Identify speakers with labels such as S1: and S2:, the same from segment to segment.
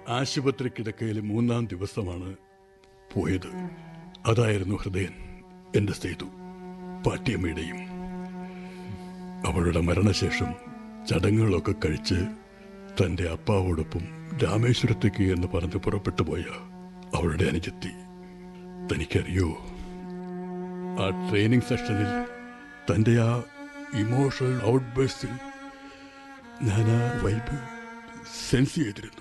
S1: ആശുപത്രി കിടക്കയിൽ മൂന്നാം ദിവസമാണ് പോയത് അതായിരുന്നു ഹൃദയൻ എന്റെ സേതു പാട്ടിയമ്മയുടെയും അവളുടെ മരണശേഷം ചടങ്ങുകളൊക്കെ കഴിച്ച് തന്റെ അപ്പാവോടൊപ്പം രാമേശ്വരത്തേക്ക് എന്ന് പറഞ്ഞ് പുറപ്പെട്ടു പോയ അവളുടെ അനുജത്തി തനിക്കറിയോ ആ ട്രെയിനിങ് സെഷനിൽ തന്റെ ആ ഇമോഷണൽ ഔട്ട്ബേഴ്സിൽ ഞാൻ ആ വൈബ് സെൻസ് ചെയ്തിരുന്നു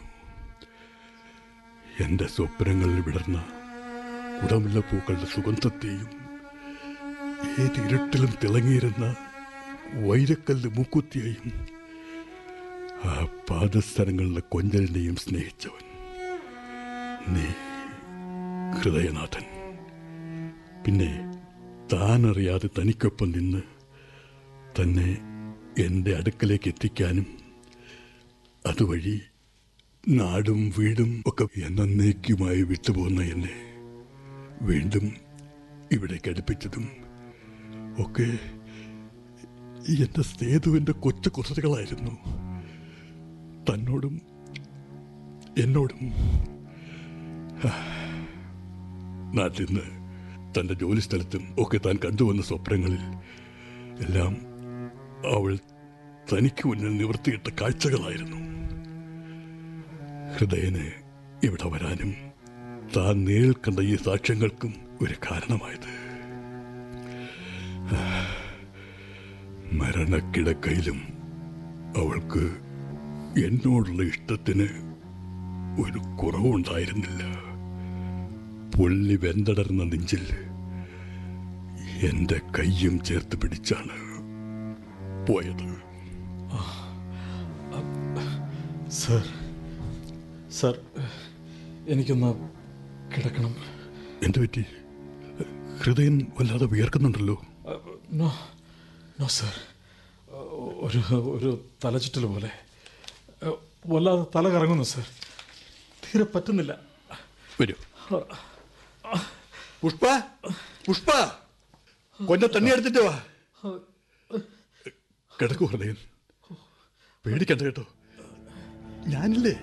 S1: എന്റെ സ്വപ്നങ്ങളിൽ വിടർന്ന കുടമുല്ല പൂക്കളുടെ സുഗന്ധത്തെയും ഏത് ഇരുട്ടിലും തിളങ്ങിയിരുന്ന വൈരക്കല്ല് മൂക്കുത്തിയെയും ആ പാദസ്ഥലങ്ങളിലെ കൊഞ്ചലിനെയും സ്നേഹിച്ചവൻ നീ ഹൃദയനാഥൻ പിന്നെ താനറിയാതെ തനിക്കൊപ്പം നിന്ന് തന്നെ എൻ്റെ അടുക്കലേക്ക് എത്തിക്കാനും അതുവഴി നാടും വീടും ഒക്കെ എന്നേക്കുമായി വിട്ടുപോകുന്ന എന്നെ വീണ്ടും ഇവിടേക്ക് അടുപ്പിച്ചതും ഒക്കെ എൻ്റെ സേതുവിൻ്റെ കൊച്ചു കുസൃതികളായിരുന്നു തന്നോടും എന്നോടും നാട്ടിൽ നിന്ന് തൻ്റെ ജോലി സ്ഥലത്തും ഒക്കെ താൻ കണ്ടുവന്ന സ്വപ്നങ്ങളിൽ എല്ലാം അവൾ തനിക്ക് മുന്നിൽ നിവർത്തിയിട്ട കാഴ്ചകളായിരുന്നു ഹൃദയന് ഇവിടെ വരാനും താൻ നേരിൽ കണ്ട ഈ സാക്ഷ്യങ്ങൾക്കും ഒരു കാരണമായത് മരണക്കിടക്കയിലും അവൾക്ക് എന്നോടുള്ള ഇഷ്ടത്തിന് ഒരു കുറവുണ്ടായിരുന്നില്ല പൊള്ളി വെന്തടർന്ന നെഞ്ചിൽ എന്റെ കയ്യും ചേർത്ത് പിടിച്ചാണ് പോയത്
S2: സർ സർ എനിക്കൊന്ന് കിടക്കണം
S1: എന്തു പറ്റി ഹൃദയം വല്ലാതെ വിയർക്കുന്നുണ്ടല്ലോ
S2: നോ നോ സർ ഒരു ഒരു തലചുറ്റൽ പോലെ വല്ലാതെ തല കറങ്ങുന്നു സർ തീരെ പറ്റുന്നില്ല
S1: വരൂ പുഷ്പ പുഷ്പ കൊന്ന തണ്ണി എടുത്തിട്ട് വാ കിടക്കൂ ഹൃദയൻ പേടിക്കണ്ട കേട്ടോ ഞാനില്ലേ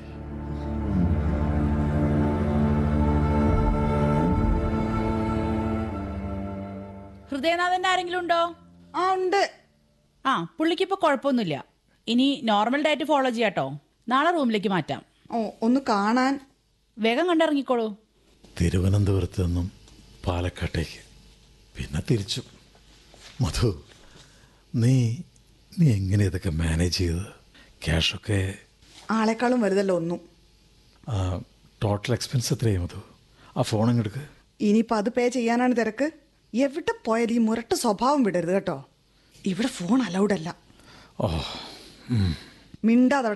S3: ഹൃദയനാഥന്റെ ആരെങ്കിലും ഉണ്ടോ
S4: ആ ഉണ്ട്
S3: ആ പുള്ളിക്ക് ഇപ്പൊ കുഴപ്പമൊന്നുമില്ല ഇനി നോർമൽ ഡയറ്റ് ഫോളോ ചെയ്യാട്ടോ നാളെ റൂമിലേക്ക് മാറ്റാം
S4: ഓ ഒന്ന് കാണാൻ
S3: വേഗം കണ്ടിറങ്ങിക്കോളൂ
S2: തിരുവനന്തപുരത്ത് നിന്നും പാലക്കാട്ടേക്ക് പിന്നെ തിരിച്ചു മധു നീ നീ എങ്ങനെ ഇതൊക്കെ മാനേജ് ചെയ്ത് ക്യാഷൊക്കെ
S4: ആളെക്കാളും വലുതല്ല ഒന്നും
S2: ടോട്ടൽ എക്സ്പെൻസ് എത്രയായി മധു ആ ഫോൺ അങ്ങെടുക്ക്
S4: ഇനിയിപ്പോൾ അത് പേ ചെയ്യാനാണ് തിരക്ക് എവിടെ പോയാലും ഈ മുരട്ട് സ്വഭാവം വിടരുത് കേട്ടോ ഇവിടെ ഫോൺ അലൗഡ് അല്ല
S2: ഓ
S4: മിണ്ടാതെ